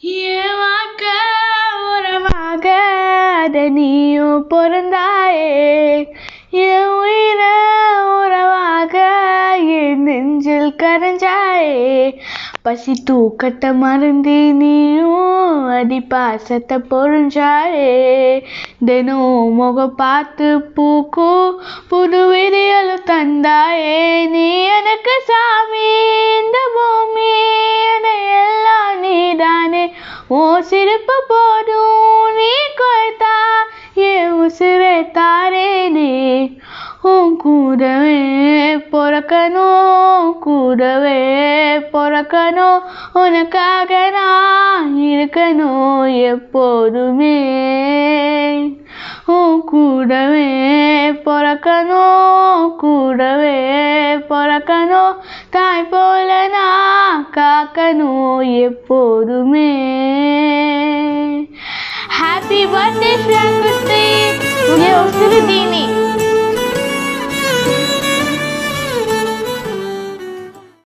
என் வாழ்க்கை உறவாக அத நீயும் பிறந்தாயே என் உயிர உறவாக என் நெஞ்சில் கரைஞ்சாயே பசி தூக்கத்தை மறந்து நீயும் அடி பாசத்தை பொறிஞ்சாயே தினம் முக பார்த்து பூக்கும் புது விடியலும் தந்தாயே நீ எனக்கு சாமி இந்த பூமி அதை எல்லாம் நீதானே ஓ சிரிப்பு போதும் நீ கொடுத்தா என் உசிரை தாரேனே உன் கூடவே பிறக்கணும் கூடவே பிறக்கணும் உனக்காக நான் இருக்கணும் எப்போதுமே உன் கூடவே பிறக்கணும் கூடவே பிறக்கணும் தாய் போல நான் காக்கணும் எப்போதுமே ஹாப்பி பர்த்டே ஸ்ரீகுட்டி